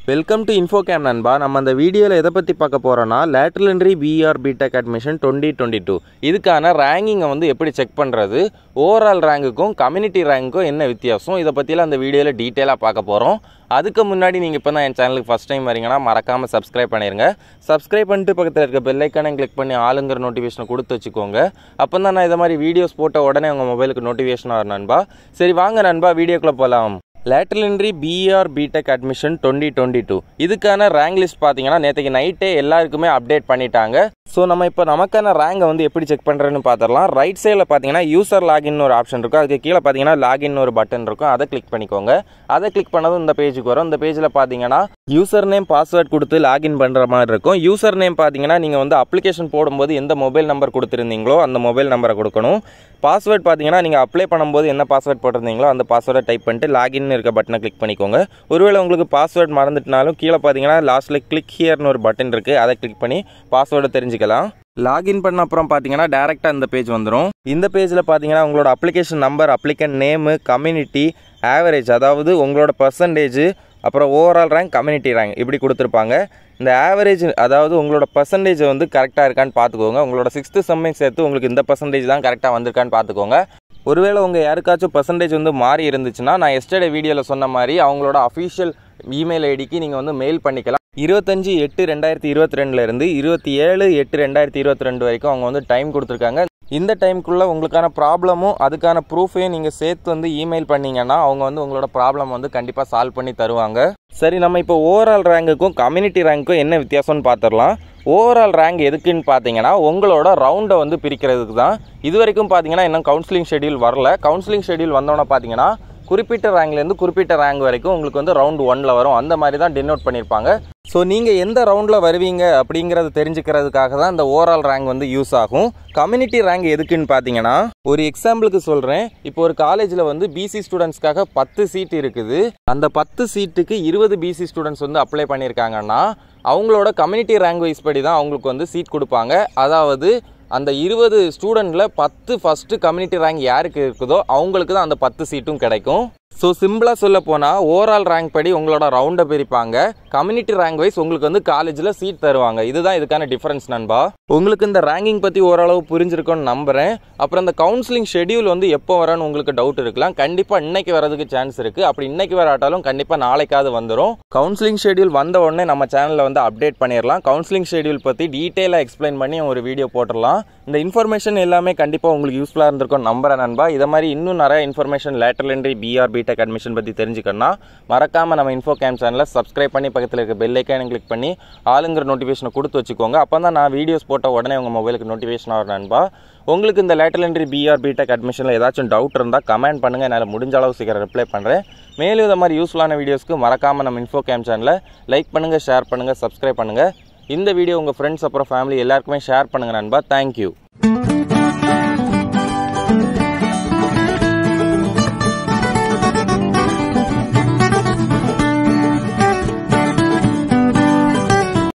welcome to இன்ஃபோகேம் நண்பா நம்ம அந்த வீடியோவில் எதை பற்றி பார்க்க போகிறோன்னா lateral entry BR BTech admission twenty twenty two இதுக்கான ரேங்கிங்கை வந்து எப்படி செக் பண்ணுறது ஓவரால் ரேங்குக்கும் கம்யூனிட்டி ரேங்குக்கும் என்ன வித்தியாசம் இதை பற்றிலாம் அந்த வீடியோவில் டீட்டெயிலாக பார்க்க போகிறோம் அதுக்கு முன்னாடி நீங்கள் இப்போ தான் என் சேனலுக்கு ஃபஸ்ட் டைம் வரீங்கன்னா மறக்காமல் சப்ஸ்கிரைப் பண்ணிடுங்க சப்ஸ்கிரைப் பண்ணிட்டு பக்கத்தில் இருக்க பெல்லைக்கானை கிளிக் பண்ணி ஆளுங்கிற நோட்டிஃபிகேஷனை கொடுத்து வச்சுக்கோங்க அப்போ தான் நான் இதை மாதிரி வீடியோஸ் போட்ட உடனே உங்கள் மொபைலுக்கு நோட்டிஃபிகேஷன் வரும் நண்பா சரி வாங்க நண்பா வீடியோக்குள்ளே போகலாம் lateral entry BR BTech admission twenty twenty two இதுக்கான ரேங்க் லிஸ்ட் பார்த்தீங்கன்னா நேற்றுக்கு நைட்டே எல்லாருக்குமே அப்டேட் பண்ணிட்டாங்க ஸோ நம்ம இப்போ நமக்கான ரேங்கை வந்து எப்படி செக் பண்ணுறதுன்னு பார்த்துடலாம் ரைட் சைடில் பார்த்தீங்கன்னா யூசர் லாகின் ஒரு ஆப்ஷன் இருக்கும் அதுக்கு கீழே பார்த்தீங்கன்னா லாகின் ஒரு பட்டன் இருக்கும் அதை கிளிக் பண்ணிக்கோங்க அதை கிளிக் பண்ணதும் இந்த பேஜுக்கு வரும் இந்த பேஜில் பார்த்தீங்கன்னா யூசர் நேம் பாஸ்வேர்ட் கொடுத்து லாகின் பண்ணுற மாதிரி இருக்கும் யூசர் நேம் பார்த்தீங்கன்னா நீங்கள் வந்து அப்ளிகேஷன் போடும்போது எந்த மொபைல் நம்பர் கொடுத்துருந்தீங்களோ அந்த மொபைல் நம்பரை கொடுக்கணும் பாஸ்வேர்ட் பார்த்தீங்கன்னா நீங்கள் அப்ளை பண்ணும்போது என்ன பாஸ்வேர்ட் போட்டிருந்தீங்களோ அந்த பாஸ்வேர்டை டைப் பண்ணிட்டு லாகின் இருக்க பட்டனை கிளிக் பண்ணிக்கோங்க ஒருவேளை உங்களுக்கு பாஸ்வேர்ட் மறந்துட்டுனாலும் கீழே பார்த்தீங்கன்னா லாஸ்ட்டில் கிளிக் ஹியர்னு ஒரு பட்டன் இருக்குது அதை கிளிக் பண்ணி பாஸ்வேர்டை தெரிஞ்சுக்கலாம் லாகின் பண்ண அப்புறம் பார்த்தீங்கன்னா டேரெக்டாக இந்த பேஜ் வந்துடும் இந்த பேஜில் பார்த்தீங்கன்னா உங்களோட application number applicant name community average அதாவது உங்களோட பர்சன்டேஜ் அப்புறம் ஓவரால் ரேங்க் கம்யூனிட்டி ரேங்க் இப்படி கொடுத்துருப்பாங்க இந்த ஆவரேஜ் அதாவது உங்களோட பர்சன்டேஜ் வந்து கரெக்டாக இருக்கான்னு பார்த்துக்கோங்க உங்களோட சிக்ஸ்த்து செம்மையும் சேர்த்து உங்களுக்கு இந்த பர்சன்டேஜ் தான் கரெக்டாக வந்திருக்கான்னு பார்த்துக்கோங்க ஒருவேளை உங்கள் யாருக்காச்சும் பர்சன்டேஜ் வந்து மாறி இருந்துச்சுன்னா நான் எஸ்டர்டே வீடியோவில் சொன்ன மாதிரி அவங்களோட அஃபிஷியல் இமெயில் ஐடிக்கு நீங்கள் வந்து மெயில் பண்ணிக்கலாம் இருபத்தஞ்சு எட்டு ரெண்டாயிரத்தி இருபத்தி ரெண்டுலேருந்து இருபத்தி ஏழு எட்டு ரெண்டாயிரத்தி இருபத்தி ரெண்டு வரைக்கும் அவங்க வந்து டைம் கொடுத்துருக்காங்க இந்த டைமுக்குள்ளே உங்களுக்கான ப்ராப்ளமும் அதுக்கான ப்ரூஃபையும் நீங்கள் சேர்த்து வந்து இமெயில் பண்ணீங்கன்னா அவங்க வந்து உங்களோட ப்ராப்ளம் வந்து கண்டிப்பாக சால்வ் பண்ணி தருவாங்க சரி நம்ம இப்போ ஓவரால் ரேங்குக்கும் கம்யூனிட்டி ரேங்க்குக்கும் என்ன வித்தியாசம்னு பார்த்துடலாம் ஓவரால் ரேங்க் எதுக்குன்னு பார்த்தீங்கன்னா உங்களோட ரவுண்டை வந்து பிரிக்கிறதுக்கு தான் இது வரைக்கும் பார்த்தீங்கன்னா இன்னும் கவுன்சிலிங் ஷெடியூல் வரல கவுன்சிலிங் ஷெடியூல் வந்தோன்னே பார்த்தீங்கன்னா குறிப்பிட்ட ரேங்க்லேருந்து குறிப்பிட்ட ரேங்க் வரைக்கும் உங்களுக்கு வந்து ரவுண்ட் ஒனில் வரும் அந்த மாதிரி தான் டினோட் பண்ணியிருப்பாங்க ஸோ நீங்கள் எந்த ரவுண்டில் வருவீங்க அப்படிங்கிறத தெரிஞ்சுக்கிறதுக்காக தான் இந்த ஓவரால் ரேங்க் வந்து யூஸ் ஆகும் கம்யூனிட்டி ரேங்க் எதுக்குன்னு பார்த்தீங்கன்னா ஒரு எக்ஸாம்பிளுக்கு சொல்கிறேன் இப்போ ஒரு காலேஜில் வந்து பிசி ஸ்டூடெண்ட்ஸ்க்காக பத்து சீட் இருக்குது அந்த பத்து சீட்டுக்கு இருபது பிசி ஸ்டூடெண்ட்ஸ் வந்து அப்ளை பண்ணியிருக்காங்கன்னா அவங்களோட கம்யூனிட்டி ரேங்க் வைஸ் படி தான் அவங்களுக்கு வந்து சீட் கொடுப்பாங்க அதாவது அந்த இருபது ஸ்டூடெண்ட்டில் பத்து ஃபஸ்ட்டு கம்யூனிட்டி ரேங்க் யாருக்கு இருக்குதோ அவங்களுக்கு தான் அந்த பத்து சீட்டும் கிடைக்கும் ஸோ சிம்பிளாக சொல்ல போனால் ஓவரால் ரேங்க் படி உங்களோட ரவுண்டை பிரிப்பாங்க கம்யூனிட்டி ரேங்க் வைஸ் உங்களுக்கு வந்து காலேஜில் சீட் தருவாங்க இதுதான் இதுக்கான டிஃப்ரென்ஸ் நண்பா உங்களுக்கு இந்த ரேங்கிங் பற்றி ஓரளவு புரிஞ்சிருக்கும்னு நம்புகிறேன் அப்புறம் இந்த கவுன்சிலிங் ஷெடியூல் வந்து எப்போ வரன்னு உங்களுக்கு டவுட் இருக்கலாம் கண்டிப்பாக இன்னைக்கு வரதுக்கு சான்ஸ் இருக்குது அப்படி இன்னைக்கு வராட்டாலும் கண்டிப்பாக நாளைக்காவது வந்துடும் கவுன்சிலிங் ஷெடியூல் வந்த உடனே நம்ம சேனலில் வந்து அப்டேட் பண்ணிடலாம் கவுன்சிலிங் ஷெடியூல் பற்றி டீட்டெயிலாக எக்ஸ்பிளைன் பண்ணி ஒரு வீடியோ போட்டுடலாம் இந்த இன்ஃபர்மேஷன் எல்லாமே கண்டிப்பாக உங்களுக்கு யூஸ்ஃபுல்லாக இருந்திருக்கும் நம்புறேன் நண்பா இதை மாதிரி இன்னும் நிறைய information lateral entry BR BTech admission பற்றி தெரிஞ்சுக்கணும்னா மறக்காமல் நம்ம இன்ஃபோ கேம் சேனலை சப்ஸ்கிரைப் பண்ணி பக்கத்தில் இருக்க பெல் ஐக்கானை கிளிக் பண்ணி ஆளுங்கிற நோட்டிஃபிகேஷனை கொடுத்து வச்சுக்கோங்க அப்போ தான் நான் வீடியோஸ் போட்ட உடனே உங்கள் மொபைலுக்கு நோட்டிஃபிகேஷன் வரும் நண்பா உங்களுக்கு இந்த லேட்டரல் என்ட்ரி பிஆர் பிடெக் அட்மிஷனில் ஏதாச்சும் டவுட் இருந்தால் கமெண்ட் பண்ணுங்கள் என்னால் முடிஞ்ச அளவு சீக்கிரம் ரிப்ளை பண்ணுறேன் மேலும் இந்த மாதிரி யூஸ்ஃபுல்லான வீடியோஸ்க்கு மறக்காமல் நம்ம இன்ஃபோ கேம் சேனலை லைக் பண்ணுங்கள் ஷேர் பண்ணுங்கள் சப்ஸ்கிரைப் பண்ணுங்கள் இந்த வீடியோ உங்கள் ஃப்ரெண்ட்ஸ் அப்புறம் ஃபேமிலி எல்லாருக்குமே ஷேர் பண்ணுங்கள் நண்பா தேங்க்யூ